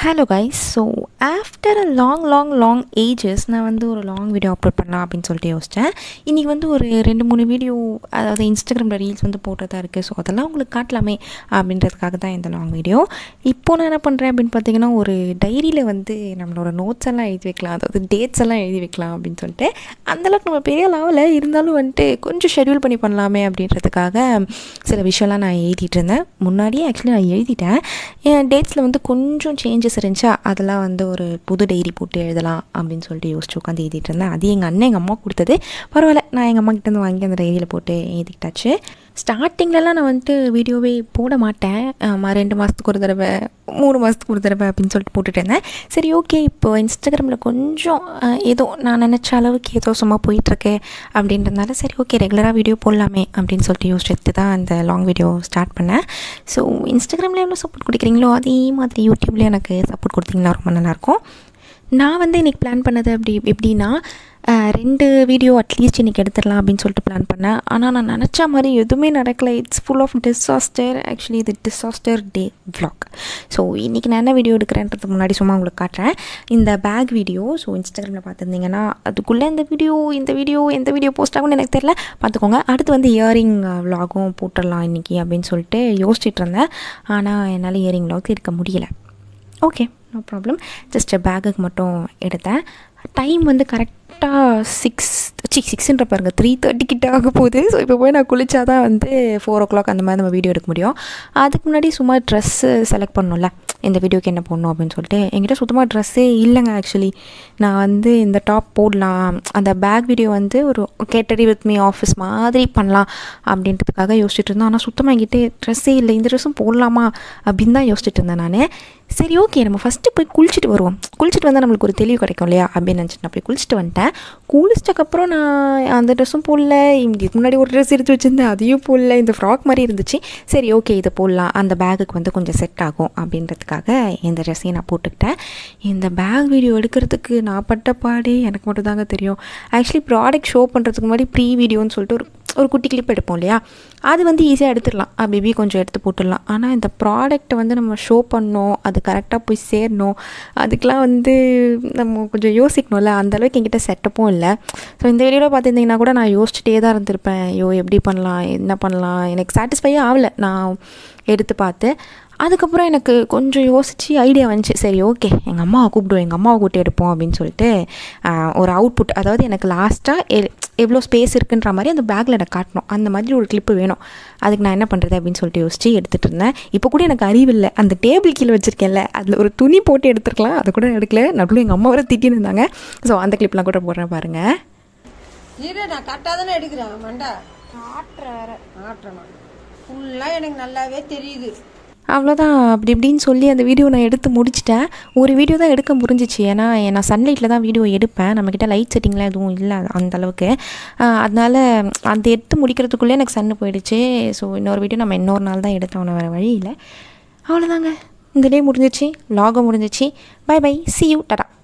hello guys so after a long long long ages நான் வந்து ஒரு லாங் வீடியோ அப்லோட் பண்ணலாம் அப்படின்னு சொல்லிட்டு யோசித்தேன் இன்றைக்கி வந்து ஒரு ரெண்டு மூணு வீடியோ அதாவது இன்ஸ்டாகிராமில் ரீல்ஸ் வந்து போட்டதாக இருக்குது ஸோ அதெல்லாம் உங்களுக்கு காட்டலாமே அப்படின்றதுக்காக தான் இந்த லாங் வீடியோ இப்போ நான் என்ன பண்ணுறேன் அப்படின்னு பார்த்தீங்கன்னா ஒரு டைரியில் வந்து நம்மளோட நோட்ஸ் எல்லாம் எழுதி வைக்கலாம் அதாவது டேட்ஸ் எல்லாம் எழுதி வைக்கலாம் அப்படின்னு சொல்லிட்டு அந்தளவுக்கு நம்ம பெரிய லெவலில் இருந்தாலும் வந்துட்டு கொஞ்சம் ஷெட்யூல் பண்ணி பண்ணலாமே அப்படின்றதுக்காக சில விஷயம்லாம் நான் எழுதிட்டு இருந்தேன் முன்னாடியே ஆக்சுவலி நான் எழுதிட்டேன் என் டேட்ஸில் வந்து கொஞ்சம் சேஞ்சஸ் இருந்துச்சா அதெல்லாம் வந்து ஒரு புது டைரி போட்டு எழுதலாம் அப்படின்னு சொல்லிட்டு யோசிச்சு உட்காந்து எழுதிட்டு இருந்தேன் அது எங்கள் அண்ணன் எங்கள் அம்மா கொடுத்தது பரவாயில்ல நான் எங்கள் அம்மா கிட்டேருந்து வாங்கி அந்த டைரியில் போட்டு எழுதிக்கிட்டாச்சு ஸ்டார்டிங்லலாம் நான் வந்துட்டு வீடியோவே போட மாட்டேன் ஆமா, ரெண்டு மாதத்துக்கு ஒரு தடவை மூணு மாதத்துக்கு ஒரு தடவை அப்படின்னு சொல்லிட்டு போட்டுட்டு இருந்தேன் சரி ஓகே இப்போ இன்ஸ்டாகிராமில் கொஞ்சம் அஹ், ஏதோ நான் நினச்ச அளவுக்கு ஏதோ சும்மா போயிட்டுருக்கு அப்படின்றதுனால சரி ஓகே ரெகுலராக வீடியோ போடலாமே அப்படின்னு சொல்லிட்டு யோசிச்சுட்டு தான் அந்த லாங் வீடியோ ஸ்டார்ட் பண்ணேன் ஸோ இன்ஸ்டாகிராமில் எவ்வளோ சப்போர்ட் கொடுக்குறீங்களோ அதே மாதிரி யூடியூப்லேயும் எனக்கு சப்போர்ட் கொடுத்தீங்கன்னா ரொம்ப நல்லாயிருக்கும் நான் வந்து இன்றைக்கி பிளான் பண்ணது அப்படி எப்படின்னா அஹ், ரெண்டு வீடியோ அட்லீஸ்ட் இன்றைக்கி எடுத்துடலாம் அப்படின்னு சொல்லிட்டு பிளான் பண்ணேன் ஆனால் நான் நினச்ச மாதிரி எதுவுமே நடக்கலை it's full of disaster actually இது டிசாஸ்டர் டே vlog ஸோ இன்றைக்கி நான் என்ன வீடியோ எடுக்கிறேன்றதுக்கு முன்னாடி சும்மா உங்களுக்கு காட்டுறேன் இந்த பேக் வீடியோ ஸோ இன்ஸ்டாகிராமில் பார்த்துருந்தீங்கன்னா அதுக்குள்ளே இந்த வீடியோ இந்த வீடியோ எந்த வீடியோ போஸ்ட் ஆகும்னு எனக்கு தெரியல பார்த்துக்கோங்க அடுத்து வந்து இயரிங் vlogகும் போட்டுடலாம் இன்றைக்கி அப்படின்னு சொல்லிட்டு யோசிச்சுட்டு இருந்தேன் ஆனால் என்னால் இயரிங் vlog எடுக்க முடியல ஓகே நோ ப்ராப்ளம் ஜஸ்ட் பேக்குக்கு மட்டும் எடுத்தேன் டைம் வந்து கரெக்டாக சிக்ஸ் சி சிக்ஸ்ன்ற பாருங்க த்ரீ தேர்ட்டி கிட்ட ஆக போகுது ஸோ இப்போ போய் நான் குளிச்சா தான் வந்து ஃபோர் ஓ கிளாக் அந்த மாதிரி நம்ம வீடியோ எடுக்க முடியும் அதுக்கு முன்னாடி சும்மா ட்ரெஸ்ஸு செலக்ட் பண்ணணும்ல இந்த வீடியோக்கு என்ன போடணும் அப்படின்னு சொல்லிட்டு என்கிட்ட சுத்தமாக ட்ரெஸ்ஸே இல்லைங்க ஆக்சுவலி நான் வந்து இந்த டாப் போடலாம் அந்த பேக் வீடியோ வந்து ஒரு கேட்டரி வித் மீ ஆஃபீஸ் மாதிரி பண்ணலாம் அப்படின்றதுக்காக யோசிச்சுட்டு இருந்தேன் ஆனால் சுத்தமாக என்கிட்ட ட்ரெஸ்ஸே இல்லை இந்த ட்ரெஸ்ஸும் போடலாமா அப்படின்னு தான் யோசிச்சுட்டு இருந்தேன் நான் சரி ஓகே நம்ம ஃபஸ்ட்டு போய் குளிச்சுட்டு வருவோம் குளிச்சுட்டு வந்தால் நம்மளுக்கு ஒரு தெளிவு கிடைக்கும் இல்லையா அப்படின்னு நினச்சிட்டு நான் போய் குளிச்சுட்டு வந்துட்டேன் குளிச்சிட்டக்கப்புறம் நான் அந்த ட்ரெஸ்ஸும் போடல இதுக்கு முன்னாடி ஒரு ட்ரெஸ் எடுத்து வச்சுருந்தேன் அதையும் போடல இந்த ஃப்ராக் மாதிரி இருந்துச்சு சரி ஓகே இதை போடலாம் அந்த பேகுக்கு வந்து கொஞ்சம் செட் ஆகும் அப்படின்றதுக்காக இந்த ட்ரெஸ்ஸையும் நான் போட்டுக்கிட்டேன் இந்த பேக் வீடியோ எடுக்கிறதுக்கு நான் பட்ட பாடு எனக்கு மட்டும் தாங்க தெரியும் ஆக்சுவலி ப்ராடக்ட் ஷோ பண்ணுறதுக்கு முன்னாடி ப்ரீ வீடியோன்னு சொல்லிட்டு ஒரு ஒரு குட்டி கிளிப் எடுப்போம் இல்லையா அது வந்து ஈஸியாக எடுத்துடலாம் பேபி கொஞ்சம் எடுத்து போட்டுடலாம் ஆனால் இந்த ப்ராடக்ட்டை வந்து நம்ம ஷோ பண்ணோம் அது கரெக்டாக போய் சேரணும் அதுக்கெலாம் வந்து நம்ம கொஞ்சம் யோசிக்கணும்ல அந்த அளவுக்கு என்கிட்ட செட்டப்பும் இல்லை ஸோ இந்த வீடியோவில் பார்த்துருந்தீங்கன்னா கூட நான் யோசிச்சுட்டே தான் இருந்திருப்பேன் ஐயோ எப்படி பண்ணலாம் என்ன பண்ணலாம் எனக்கு சாட்டிஸ்ஃபையே ஆகலை நான் எடுத்து பார்த்து அதுக்கப்புறம் எனக்கு கொஞ்சம் யோசித்து ஐடியா வந்துச்சு சரி ஓகே எங்கள் அம்மாவை கூப்பிடுவோம் எங்கள் அம்மாவை கூட்டி எடுப்போம் அப்படின்னு சொல்லிட்டு ஆஹ், ஒரு அவுட்புட் அதாவது எனக்கு லாஸ்ட்டாக எ எவ்வளோ ஸ்பேஸ் இருக்குன்ற மாதிரி அந்த பேக்கில் எனக்கு காட்டணும் அந்த மாதிரி ஒரு கிளிப்பு வேணும் அதுக்கு நான் என்ன பண்ணுறது அப்படின்னு சொல்லிட்டு யோசிச்சு எடுத்துகிட்டு இருந்தேன் இப்போ கூட எனக்கு அறிவில்லை அந்த டேபிள் கீழே வச்சுருக்கேன்ல அதில் ஒரு துணி போட்டு எடுத்துருக்கலாம் அதை கூட எடுக்கல நடுவில் எங்கள் அம்மா வர திட்டின்னு இருந்தாங்க ஸோ அந்த கிளிப்லாம் கூட போடுறேன் பாருங்கள் இரு நான் கரெக்டாக தானே எடுக்கிறேன் மண்டா ஆட்டுறேன் ஃபுல்லாக எனக்கு நல்லாவே தெரியுது அவ்வளோதான் அப்படி இப்படின்னு சொல்லி அந்த வீடியோ நான் எடுத்து முடிச்சிட்டேன் ஒரு வீடியோ தான் எடுக்க முடிஞ்சிச்சு ஏன்னா நான் சன்லைட்டில் தான் வீடியோ எடுப்பேன் நம்மக்கிட்ட லைட் செட்டிங்லாம் எதுவும் இல்லை அந்த அளவுக்கு ஆஹ் அதனால அந்த எடுத்து முடிக்கிறதுக்குள்ளே எனக்கு சன்னு போயிடுச்சு ஸோ இன்னொரு வீடியோ நம்ம இன்னொரு நாள் தான் எடுத்தோம் வேறு வழி இல்லை அவ்வளோதாங்க இந்த டே முடிஞ்சிச்சு லாகம் முடிஞ்சிச்சு பை பை சி யூ டடா